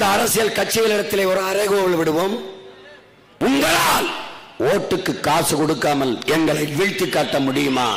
அரசியல் கட்சிகளிடத்திலே ஒரு அறைகோல் விடுவோம் உங்களால் ஓட்டுக்கு காசு கொடுக்காமல் எங்களை வீழ்த்தி காட்ட முடியுமா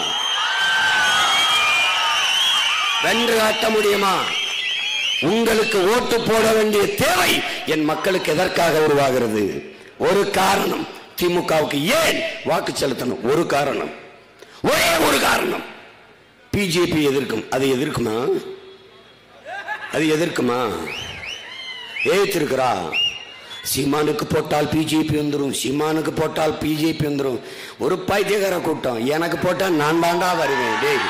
வென்று காட்ட முடியுமா உங்களுக்கு ஓட்டு போட வேண்டிய தேவை என் மக்களுக்கு எதற்காக உருவாகிறது ஒரு காரணம் திமுகவுக்கு ஏன் வாக்கு செலுத்தணும் ஒரு காரணம் ஒரே ஒரு காரணம் பிஜேபி எதிர்க்கும் அது எதிர்க்குமா அது எதிர்க்குமா ஏத்திருக்கிறா சீமானுக்கு போட்டால் பிஜேபி வந்துடும் சீமானுக்கு போட்டால் பிஜேபி வந்துடும் ஒரு பைத்தியக்கார கூட்டம் எனக்கு போட்டால் நான் தாண்டா வருவேன் டேய்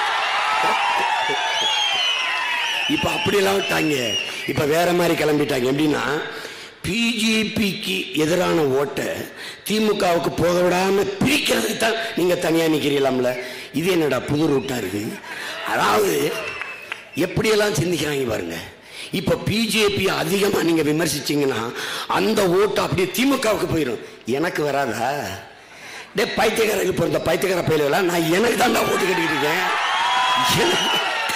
இப்ப அப்படியெல்லாம் விட்டாங்க இப்ப வேற மாதிரி கிளம்பிட்டாங்க எப்படின்னா பிஜேபிக்கு எதிரான ஓட்டை திமுகவுக்கு போக விடாம பிரிக்கிறதுக்கு தான் நீங்க தனியா நிக்கிறீங்களாம்ல இது என்னடா புது ரூட்டா இருக்கு அதாவது எப்படியெல்லாம் சிந்திக்கிறாங்க பாருங்க இப்ப பிஜேபி அதிகமா நீங்க விமர்சிச்சீங்கன்னா அந்த ஓட்டு அப்படியே திமுகவுக்கு போயிடும் எனக்கு வராதா டே பைத்தியக்காரருக்கு பிறந்த பைத்தியக்கார பயிலாம் நான் எனக்கு தான்டா ஓட்டு கட்டிக்கிட்டு இருக்கேன் எனக்கு-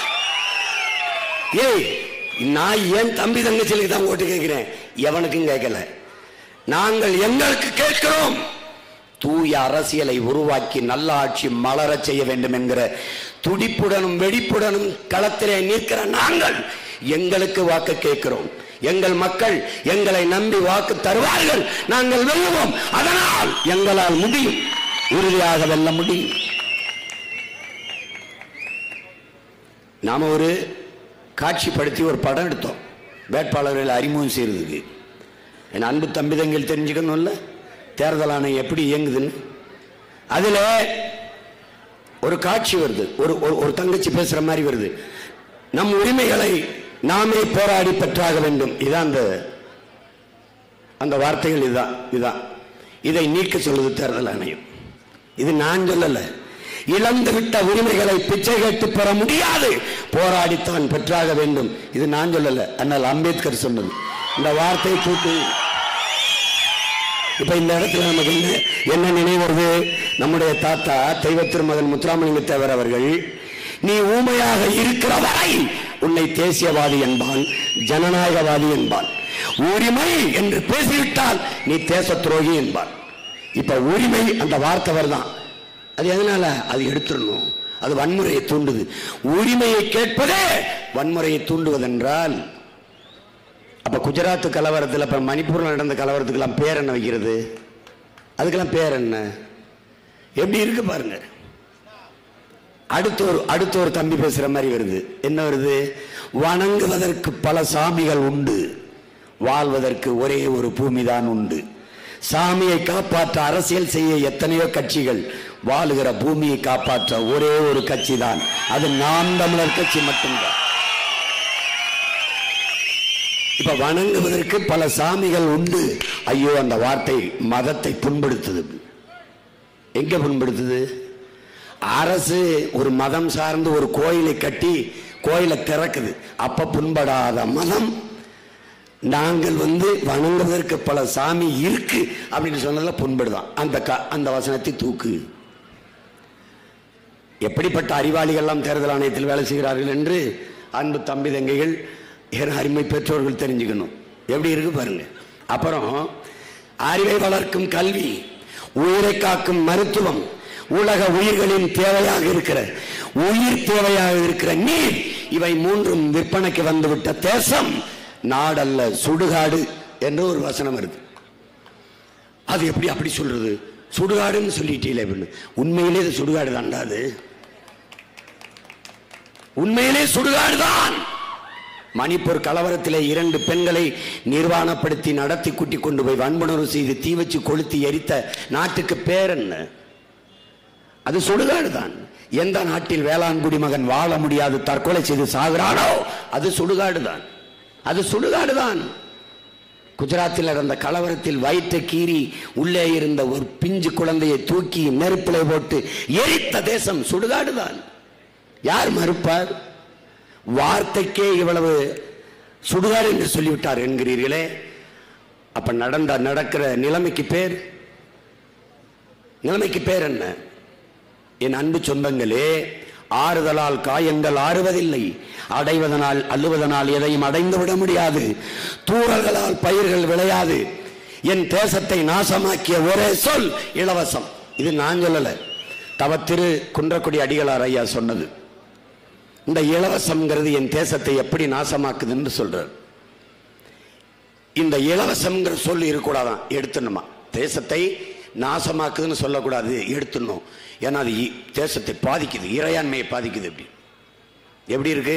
ஏய் நான் என் தம்பி தங்கச்சிகளுக்கு தான் ஓட்டு கேட்கிறேன் எவனுக்கும் கேட்கல நாங்கள் எங்களுக்கு கேட்கிறோம் தூய அரசியலை உருவாக்கி நல்ல ஆட்சி மலரச் செய்ய வேண்டும் என்கிற துடிப்புடனும் வெடிப்புடனும் களத்திலே நிற்கிற நாங்கள் எங்களுக்கு வாக்கு கேட்கிறோம் எங்கள் மக்கள் எங்களை நம்பி வாக்கு தருவார்கள் நாங்கள் வெல்லுவோம் அதனால் எங்களால் முடியும் உறுதியாக வெல்ல முடியும் நாம ஒரு காட்சிப்படுத்தி ஒரு படம் எடுத்தோம் வேட்பாளர்களை அறிமுகம் செய்யறதுக்கு என் அன்பு தம்பி தங்கள் தெரிஞ்சுக்கணும்ல தேர்தல் ஆணையம் எப்படி இயங்குதுன்னு அதுல ஒரு காட்சி வருது ஒரு ஒரு- ஒரு தங்கச்சி பேசுற மாதிரி வருது நம் உரிமைகளை நாமே போராடி பெற்றாக வேண்டும் இதான் அந்த அந்த வார்த்தைகள் இதுதான் இதுதான் இதை நீக்க சொல்லுது தேர்தல் ஆணையம் இது நான் சொல்லல இழந்து விட்ட உரிமைகளை பிச்சை கேட்டு பெற முடியாது போராடித்தான் பெற்றாக வேண்டும் இது நான் சொல்லல அண்ணல் அம்பேத்கர் சொன்னது இந்த வார்த்தை தூக்கு இப்ப இந்த இடத்துல நமக்கு என்ன என்ன நினைவு வருது நம்முடைய தாத்தா தெய்வ திருமகன் முத்துராமலிங்க தேவர் அவர்கள் நீ ஊமையாக இருக்கிற வரை உன்னை தேசியவாதி என்பான் ஜனநாயகவாதி என்பான் உரிமை என்று பேசிவிட்டால் நீ தேச துரோகி என்பான் இப்ப உரிமை அந்த வார்த்தை வருதான் அது எதனால அது எடுத்துடணும் அது வன்முறையை தூண்டுது உரிமையை கேட்பதே வன்முறையை தூண்டுவதென்றால் அப்ப குஜராத் கலவரத்தில் இப்ப மணிப்பூர்ல நடந்த கலவரத்துக்கெல்லாம் பேர் என்ன வைக்கிறது அதுக்கெல்லாம் பேர் என்ன எப்படி இருக்கு பாருங்க அடுத்த ஒரு அடுத்த ஒரு தம்பி பேசுற மாதிரி வருது என்ன வருது வணங்குவதற்கு பல சாமிகள் உண்டு வாழ்வதற்கு ஒரே ஒரு பூமிதான் உண்டு சாமியை காப்பாற்ற அரசியல் செய்ய எத்தனையோ கட்சிகள் வாழுகிற பூமியை காப்பாற்ற ஒரே ஒரு கட்சி தான் அது நாம் தமிழர் கட்சி மட்டும்தான் இப்ப வணங்குவதற்கு பல சாமிகள் உண்டு ஐயோ அந்த வார்த்தை மதத்தை புண்படுத்துது எங்க புண்படுத்துது அரசு ஒரு மதம் சார்ந்து ஒரு கோயிலை கட்டி கோயிலை திறக்குது அப்ப புண்படாத மதம் நாங்கள் வந்து வணங்குவதற்கு பல சாமி இருக்கு அப்படின்னு சொன்னதுல புண்படுதான் அந்த க- அந்த வசனத்தை தூக்கு எப்படிப்பட்ட அறிவாளிகள்லாம் தேர்தல் ஆணையத்தில் வேலை செய்கிறார்கள் என்று அன்பு தம்பி தங்கைகள் என் அருமை பெற்றோர்கள் தெரிஞ்சுக்கணும் எப்படி இருக்கு பாருங்க அப்புறம் அறிவை வளர்க்கும் கல்வி உயிரை காக்கும் மருத்துவம் உலக உயிர்களின் தேவையாக இருக்கிற உயிர் தேவையாக இருக்கிற நீர் இவை மூன்றும் விற்பனைக்கு வந்துவிட்ட தேசம் நாடல்ல சுடுகாடு என்று ஒரு வசனம் வருது அது எப்படி அப்படி சொல்றது சுடுகாடுன்னு சொல்லிட்டீங்களே அப்படின்னு உண்மையிலே இது சுடுகாடு தான்டா அது உண்மையிலே சுடுகாடுதான் மணிப்பூர் கலவரத்திலே இரண்டு பெண்களை நிர்வாணப்படுத்தி நடத்தி கூட்டி கொண்டு போய் வன்புணர்வு செய்து தீ வச்சு கொளுத்தி எரித்த நாட்டுக்கு பேர் என்ன அது சுடுகாடுதான் எந்த நாட்டில் வேளாண் குடிமகன் வாழ முடியாது தற்கொலை செய்து சாகிறானோ அது சுடுகாடுதான் அது சுடுகாடுதான் குஜராத்தில் நடந்த கலவரத்தில் வயிற்றை கீறி உள்ளே இருந்த ஒரு பிஞ்சு குழந்தையை தூக்கி நெருப்பிலை போட்டு எரித்த தேசம் சுடுகாடுதான் யார் மறுப்பார் வார்த்தைக்கே இவ்வளவு சுடுகாடு என்று சொல்லிவிட்டார் என்கிறீர்களே அப்ப நடந்த நடக்கிற நிலைமைக்கு பேர் நிலைமைக்கு பேர் என்ன என் அன்பு சொந்தங்களே ஆறுதலால் காயங்கள் ஆறுவதில்லை அடைவதனால் அல்லுவதனால் எதையும் அடைந்து விட முடியாது தூறல்களால் பயிர்கள் விளையாது என் தேசத்தை நாசமாக்கிய ஒரே சொல் இலவசம் இது நான் சொல்லல தவ திரு குன்றக்குடி அடிகளார் ஐயா சொன்னது இந்த இலவசம்ங்கிறது என் தேசத்தை எப்படி நாசமாக்குதுன்னு சொல்றார் இந்த இலவசம்ங்கிற சொல் இருக்கக்கூடாதான் எடுத்துணுமா தேசத்தை நாசமாக்குதுன்னு சொல்லக்கூடாது எடுத்துடணும் ஏன்னா அது இ- தேசத்தை பாதிக்குது இறையாண்மையை பாதிக்குது அப்படி எப்படி இருக்கு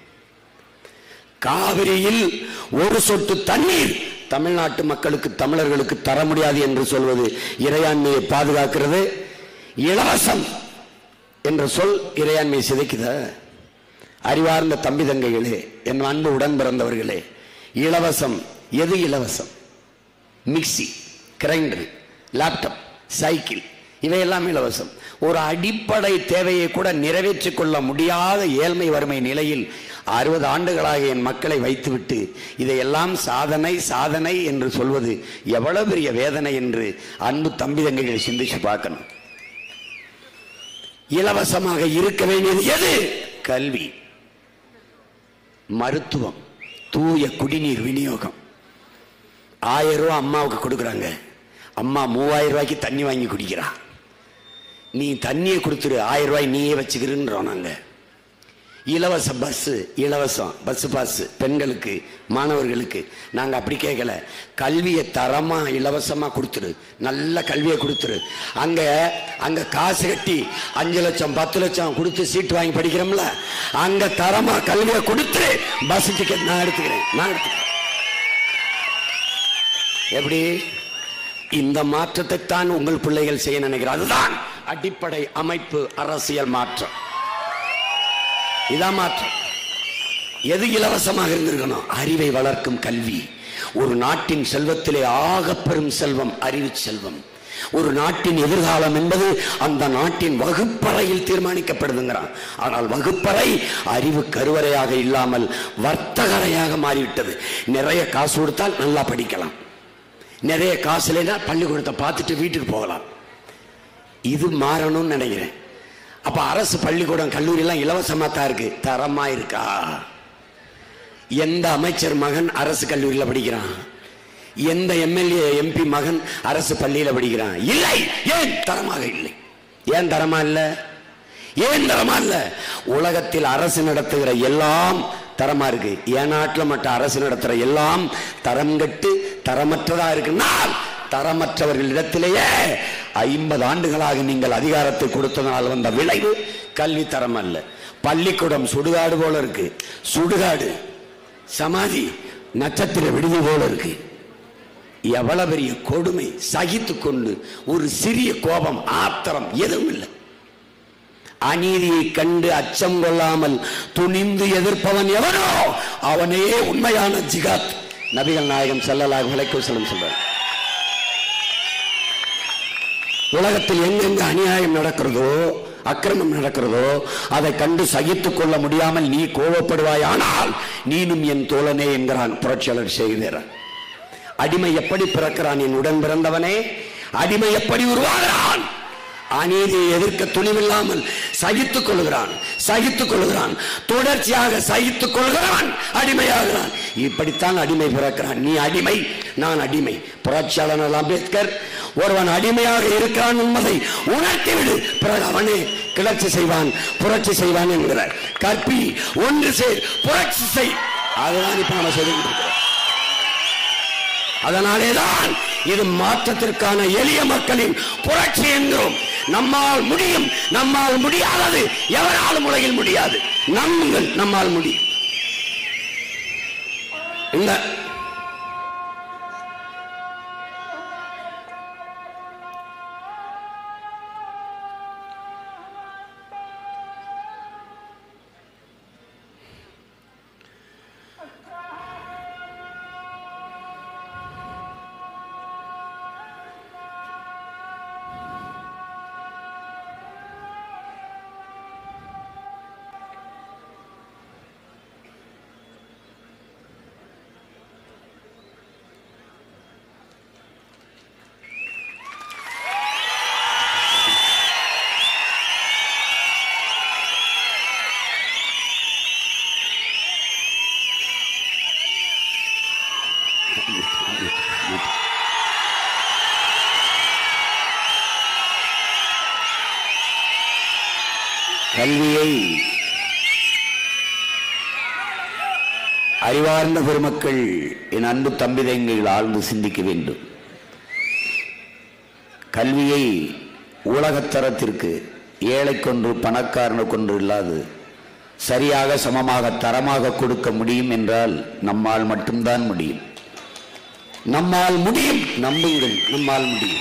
காவிரியில் ஒரு சொட்டு தண்ணீர் தமிழ்நாட்டு மக்களுக்கு தமிழர்களுக்கு தர முடியாது என்று சொல்வது இறையாண்மையை பாதுகாக்கிறது இலவசம் என்ற சொல் இறையாண்மையை சிதைக்குதா அறிவார்ந்த தம்பி தங்கைகளே என் அன்பு உடன் பிறந்தவர்களே இலவசம் எது இலவசம் மிக்சி கிரைண்டர் லேப்டாப் சைக்கிள் இவையெல்லாம் இலவசம் ஒரு அடிப்படை தேவையை கூட நிறைவேற்றிக் கொள்ள முடியாத ஏழ்மை வறுமை நிலையில் அறுபது ஆண்டுகளாக என் மக்களை வைத்துவிட்டு இதையெல்லாம் சாதனை சாதனை என்று சொல்வது எவ்வளவு பெரிய வேதனை என்று அன்பு தம்பி தங்கைகளை சிந்திச்சு பார்க்கணும் இலவசமாக இருக்க வேண்டியது எது கல்வி மருத்துவம் தூய குடிநீர் விநியோகம் ஆயிரம் ரூபாய் அம்மாவுக்கு கொடுக்குறாங்க அம்மா மூவாயிரம் ரூபாய்க்கு தண்ணி வாங்கி குடிக்கிறா நீ தண்ணியை கொடுத்துரு ஆயிரம் ரூபாய் நீயே வச்சுக்கிறன்றோம் நாங்க இலவச பஸ் இலவசம் பஸ் பாஸ் பெண்களுக்கு மாணவர்களுக்கு நாங்க அப்படி கேட்கல கல்வியை தரமா இலவசமா கொடுத்துரு நல்ல கல்வியை கொடுத்துரு அங்க அங்க காசு கட்டி அஞ்சு லட்சம் பத்து லட்சம் கொடுத்து சீட் வாங்கி படிக்கிறோம்ல அங்க தரமா கல்வியை கொடுத்துரு பஸ் டிக்கெட் நான் எடுத்துக்கிறேன் நான் எடுத்துக்கிறேன் எப்படி இந்த மாற்றத்தை தான் உங்கள் பிள்ளைகள் செய்ய நினைக்கிறார் அதுதான் அடிப்படை அமைப்பு அரசியல் மாற்றம் இதான் மாற்றம் எது இலவசமாக இருந்திருக்கணும் அறிவை வளர்க்கும் கல்வி ஒரு நாட்டின் செல்வத்திலே ஆகப்பெரும் செல்வம் அறிவு செல்வம் ஒரு நாட்டின் எதிர்காலம் என்பது அந்த நாட்டின் வகுப்பறையில் தீர்மானிக்கப்படுதுங்கிறான் ஆனால் வகுப்பறை அறிவு கருவறையாக இல்லாமல் வர்த்தகரையாக மாறிவிட்டது நிறைய காசு கொடுத்தால் நல்லா படிக்கலாம் நிறைய காசு இல்லைன்னா பள்ளிக்கூடத்தை பார்த்துட்டு வீட்டுக்கு போகலாம் இது மாறணும்னு நினைக்கிறேன் அப்ப அரசு பள்ளிக்கூடம் கல்லூரி எல்லாம் இலவசமா தான் இருக்கு தரமா இருக்கா எந்த அமைச்சர் மகன் அரசு கல்லூரியில படிக்கிறான் எந்த எம்எல்ஏ எம்பி மகன் அரசு பள்ளியில படிக்கிறான் இல்லை ஏன் தரமாக இல்லை ஏன் தரமா இல்ல ஏன் தரமா இல்ல உலகத்தில் அரசு நடத்துகிற எல்லாம் தரமா இருக்கு என் நாட்டில் மட்டும் அரசு நடத்துற எல்லாம் தரம் கட்டு தரமற்றதா இருக்குன்னா தரமற்றவர்களிடத்திலேயே ஐம்பது ஆண்டுகளாக நீங்கள் அதிகாரத்தை கொடுத்ததனால் வந்த விளைவு கல்வி தரம் அல்ல பள்ளிக்கூடம் சுடுகாடு போல இருக்கு சுடுகாடு சமாதி நட்சத்திர விடுதி போல இருக்கு எவ்வளவு பெரிய கொடுமை சகித்து கொண்டு ஒரு சிறிய கோபம் ஆத்திரம் எதுவும் இல்லை அநீதியை கண்டு அச்சம் கொள்ளாமல் துணிந்து எதிர்ப்பவன் எவனோ அவனே உண்மையான ஜிகாத் நபிகள் நாயகம் செல்லலாக விலைக்கு செல்லும் சொல்றார் உலகத்தில் எங்கெங்க அநியாயம் நடக்கிறதோ அக்கிரமம் நடக்கிறதோ அதை கண்டு சகித்துக் கொள்ள முடியாமல் நீ கோபப்படுவாய் ஆனால் நீனும் என் தோழனே என்கிறான் புரட்சியாளர் செய்கிறார் அடிமை எப்படி பிறக்கிறான் என் உடன் பிறந்தவனே அடிமை எப்படி உருவாகிறான் அநீதியை எதிர்க்க துணிவில்லாமல் சகித்துக் கொள்கிறான் சகித்துக் கொள்கிறான் தொடர்ச்சியாக சகித்துக் கொள்கிறான் அடிமையாகிறான் இப்படித்தான் அடிமை பிறக்கிறான் நீ அடிமை நான் அடிமை புரட்சியாளர் அம்பேத்கர் ஒருவன் அடிமையாக இருக்கிறான் என்பதை உணர்த்திவிடு பிறகு அவனே கிளர்ச்சி செய்வான் புரட்சி செய்வான் என்கிறார் கற்பி ஒன்று சேர் புரட்சி செய் அதுதான் இப்ப நம்ம சொல்லிட்டு இருக்கிறோம் அதனாலேதான் இது மாற்றத்திற்கான எளிய மக்களின் புரட்சி என்கிறோம் நம்மால் முடியும் நம்மால் முடியாதது எவராலும் உலகில் முடியாது நம்புங்கள் நம்மால் முடியும் இந்த கல்வியை அறிவார்ந்த பெருமக்கள் என் அன்பு தம்பிதங்கள் ஆழ்ந்து சிந்திக்க வேண்டும் கல்வியை உலகத்தரத்திற்கு ஏழைக்கொன்று பணக்காரனுக்கொன்று இல்லாது சரியாக சமமாக தரமாக கொடுக்க முடியும் என்றால் நம்மால் மட்டும்தான் முடியும் நம்மால் முடியும் நம்புங்கள் நம்மால் முடியும்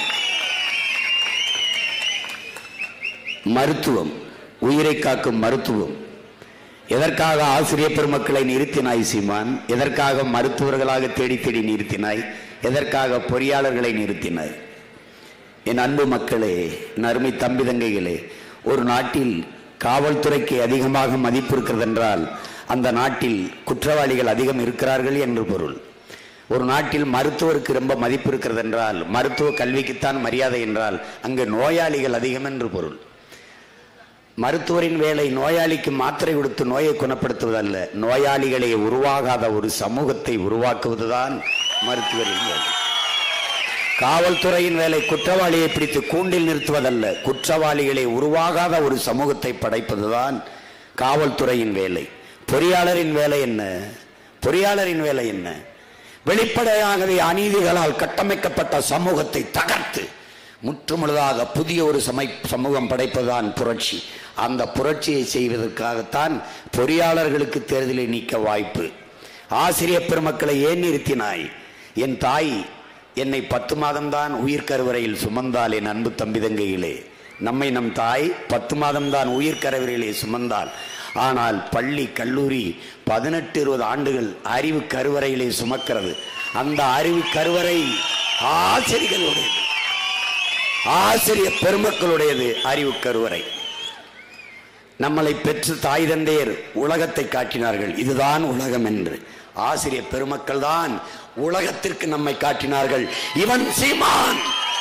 மருத்துவம் உயிரை காக்கும் மருத்துவம் எதற்காக ஆசிரியர் பெருமக்களை நிறுத்தினாய் சீமான் எதற்காக மருத்துவர்களாக தேடி தேடி நிறுத்தினாய் எதற்காக பொறியாளர்களை நிறுத்தினாய் என் அன்பு மக்களே என் அருமை தம்பி தங்கைகளே ஒரு நாட்டில் காவல்துறைக்கு அதிகமாக மதிப்பு இருக்கிறது என்றால் அந்த நாட்டில் குற்றவாளிகள் அதிகம் இருக்கிறார்கள் என்று பொருள் ஒரு நாட்டில் மருத்துவருக்கு ரொம்ப மதிப்பு இருக்கிறது என்றால் மருத்துவ கல்விக்குத்தான் மரியாதை என்றால் அங்கு நோயாளிகள் அதிகம் என்று பொருள் மருத்துவரின் வேலை நோயாளிக்கு மாத்திரை கொடுத்து நோயை குணப்படுத்துவதல்ல நோயாளிகளை உருவாகாத ஒரு சமூகத்தை உருவாக்குவதுதான் மருத்துவரின் வேலை காவல்துறையின் வேலை குற்றவாளியை பிடித்து கூண்டில் நிறுத்துவதல்ல குற்றவாளிகளை உருவாகாத ஒரு சமூகத்தை படைப்பதுதான் காவல்துறையின் வேலை பொறியாளரின் வேலை என்ன பொறியாளரின் வேலை என்ன வெளிப்படையாகவே அநீதிகளால் கட்டமைக்கப்பட்ட சமூகத்தை தகர்த்து முற்றுமுழுதாக புதிய ஒரு சமை சமூகம் படைப்பதுதான் புரட்சி அந்த புரட்சியை செய்வதற்காகத்தான் பொறியாளர்களுக்கு தேர்தலில் நீக்க வாய்ப்பு ஆசிரியர் பெருமக்களை ஏன் நிறுத்தினாய் என் தாய் என்னை பத்து மாதம்தான் உயிர் கருவறையில் சுமந்தால் என் அன்பு தம்பி தங்கைகளே நம்மை நம் தாய் பத்து மாதம்தான் உயிர் கருவறையிலே சுமந்தாள் ஆனால் பள்ளி கல்லூரி பதினெட்டு இருபது ஆண்டுகள் அறிவு கருவறையிலே சுமக்கிறது அந்த அறிவு கருவறை ஆசிரியர்களுடையது ஆசிரியர் பெருமக்களுடையது அறிவு கருவறை நம்மளை பெற்று தாய் தந்தையர் உலகத்தை காட்டினார்கள் இதுதான் உலகம் என்று ஆசிரியர் பெருமக்கள் தான் உலகத்திற்கு நம்மை காட்டினார்கள் இவன் சீமான்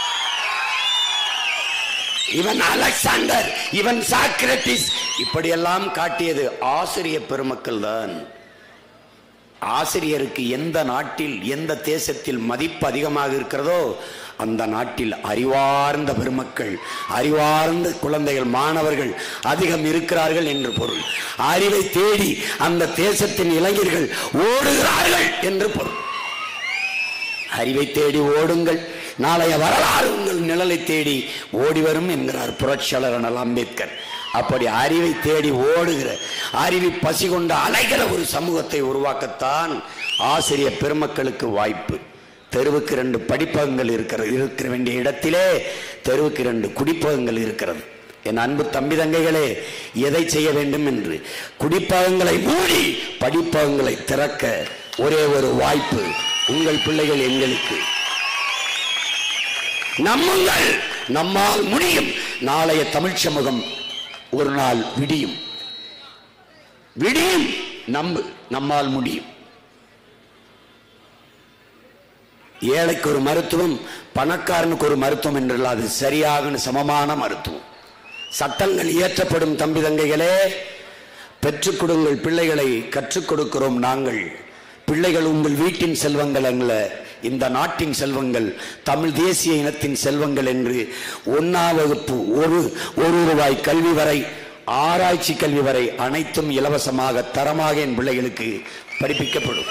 இவன் அலெக்சாண்டர் இவன் சாக்ரட்டிஸ் இப்படியெல்லாம் காட்டியது ஆசிரியர் பெருமக்கள் தான் ஆசிரியருக்கு எந்த நாட்டில் எந்த தேசத்தில் மதிப்பு அதிகமாக இருக்கிறதோ அந்த நாட்டில் அறிவார்ந்த பெருமக்கள் அறிவார்ந்த குழந்தைகள் மாணவர்கள் அதிகம் இருக்கிறார்கள் என்று பொருள் அறிவை தேடி அந்த தேசத்தின் இளைஞர்கள் ஓடுகிறார்கள் என்று பொருள் அறிவை தேடி ஓடுங்கள் நாளைய வரலாறு உங்கள் நிழலை தேடி ஓடி வரும் என்கிறார் புரட்சியாளர் அண்ணல் அம்பேத்கர் அப்படி அறிவை தேடி ஓடுகிற அறிவை பசி கொண்டு அலைகிற ஒரு சமூகத்தை உருவாக்கத்தான் ஆசிரியர் பெருமக்களுக்கு வாய்ப்பு தெருவுக்கு ரெண்டு படிப்பகங்கள் இருக்கிறது இருக்கிற வேண்டிய இடத்திலே தெருவுக்கு ரெண்டு குடிப்பகங்கள் இருக்கிறது என் அன்பு தம்பி தங்கைகளே எதை செய்ய வேண்டும் என்று குடிப்பகங்களை மூடி படிப்பகங்களை திறக்க ஒரே ஒரு வாய்ப்பு உங்கள் பிள்ளைகள் எங்களுக்கு நம்புங்கள் நம்மால் முடியும் நாளைய தமிழ் சமூகம் ஒரு நாள் விடியும் விடியும் நம்பு நம்மால் முடியும் ஏழைக்கு ஒரு மருத்துவம் பணக்காரனுக்கு ஒரு மருத்துவம் என்றால் அது சரியாக சமமான மருத்துவம் சட்டங்கள் இயற்றப்படும் தம்பி தங்கைகளே பெற்றுக் கொடுங்கள் பிள்ளைகளை கற்றுக் கொடுக்கிறோம் நாங்கள் பிள்ளைகள் உங்கள் வீட்டின் செல்வங்கள் அல்ல இந்த நாட்டின் செல்வங்கள் தமிழ் தேசிய இனத்தின் செல்வங்கள் என்று ஒன்னாம் வகுப்பு ஒரு ஒரு ரூபாய் கல்வி வரை ஆராய்ச்சி கல்வி வரை அனைத்தும் இலவசமாக தரமாக என் பிள்ளைகளுக்கு படிப்பிக்கப்படும்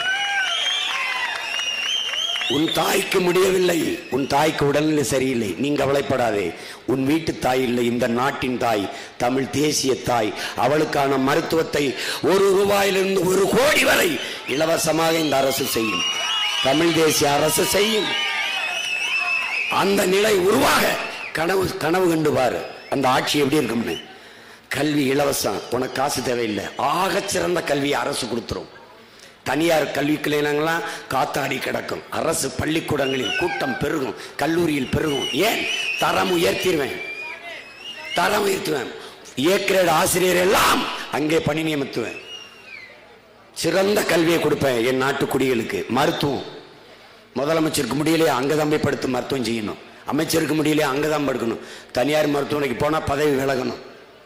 உன் தாய்க்கு முடியவில்லை உன் தாய்க்கு உடல்நிலை சரியில்லை நீ கவலைப்படாதே உன் வீட்டு தாய் இல்லை இந்த நாட்டின் தாய் தமிழ் தேசிய தாய் அவளுக்கான மருத்துவத்தை ஒரு ரூபாயிலிருந்து ஒரு கோடி வரை இலவசமாக இந்த அரசு செய்யும் தமிழ் தேசிய அரசு செய்யும் அந்த நிலை உருவாக கனவு கனவு கண்டு பாரு அந்த ஆட்சி எப்படி இருக்கும்னு கல்வி இலவசம் உனக்கு காசு தேவையில்லை ஆகச் சிறந்த கல்வியை அரசு கொடுத்துரும் தனியார் கல்வி நிலையங்கள்லாம் காத்தாடி கிடக்கும் அரசு பள்ளிக்கூடங்களில் கூட்டம் பெருகும் கல்லூரியில் பெருகும் ஏன் தரம் உயர்த்திடுவேன் தரம் உயர்த்துவேன் ஏ கிரேட் ஆசிரியர் எல்லாம் அங்கே பணி நியமித்துவேன் சிறந்த கல்வியை கொடுப்பேன் என் நாட்டு குடிகளுக்கு மருத்துவம் முதலமைச்சருக்கு முடியலையே அங்கதான் போய் படுத்து மருத்துவம் செய்யணும் அமைச்சருக்கு முடியலையே அங்கதான் படுக்கணும் தனியார் மருத்துவமனைக்கு போனா பதவி விலகணும்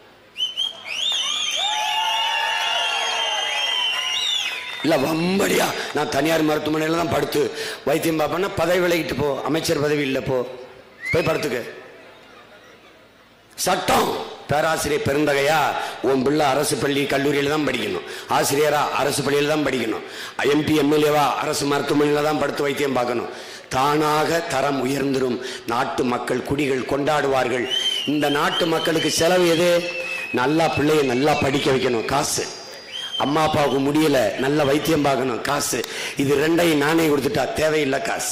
இல்ல வம்படியா நான் தனியார் மருத்துவமனையில தான் படுத்து வைத்தியம் பார்ப்பேன்னா பதவி விலகிட்டு போ அமைச்சர் பதவி இல்லை போ போய் படுத்துக்க சட்டம் பேராசிரியர் பெருந்தகையா உன் பிள்ளை அரசு பள்ளி கல்லூரியில் தான் படிக்கணும் ஆசிரியரா அரசு பள்ளியில் தான் படிக்கணும் எம்பி எம்எல்ஏவா அரசு மருத்துவமனையில் தான் படுத்து வைத்தியம் பார்க்கணும் தானாக தரம் உயர்ந்திரும் நாட்டு மக்கள் குடிகள் கொண்டாடுவார்கள் இந்த நாட்டு மக்களுக்கு செலவு எது நல்லா பிள்ளைய நல்லா படிக்க வைக்கணும் காசு அம்மா அப்பாவுக்கு முடியல நல்ல வைத்தியம் பார்க்கணும் காசு இது ரெண்டையும் நானே கொடுத்துட்டா தேவையில்லை காசு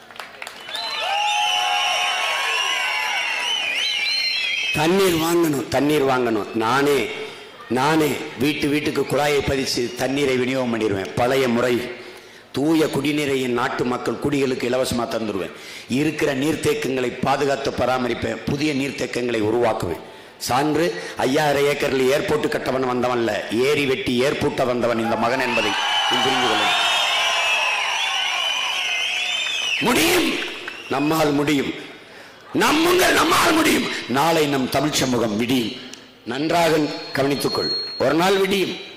தண்ணீர் வாங்கணும் தண்ணீர் வாங்கணும் நானே நானே வீட்டு வீட்டுக்கு குழாயை பதிச்சு தண்ணீரை விநியோகம் பண்ணிடுவேன் பழைய முறை தூய குடிநீரை என் நாட்டு மக்கள் குடிகளுக்கு இலவசமாக தந்துடுவேன் இருக்கிற நீர்த்தேக்கங்களை பாதுகாத்து பராமரிப்பேன் புதிய நீர்த்தேக்கங்களை உருவாக்குவேன் சான்று ஐயாயிரம் ஏக்கரில் ஏர்போர்ட் கட்டவன் வந்தவன்ல ஏரி வெட்டி ஏர்பூட்ட வந்தவன் இந்த மகன் என்பதை நீ புரிந்து கொள்ள முடியும் நம்மால் முடியும் நம்முங்கள் நம்மால் முடியும் நாளை நம் தமிழ் சமூகம் விடியும் நன்றாக கவனித்துக்கொள் ஒரு நாள் விடியும்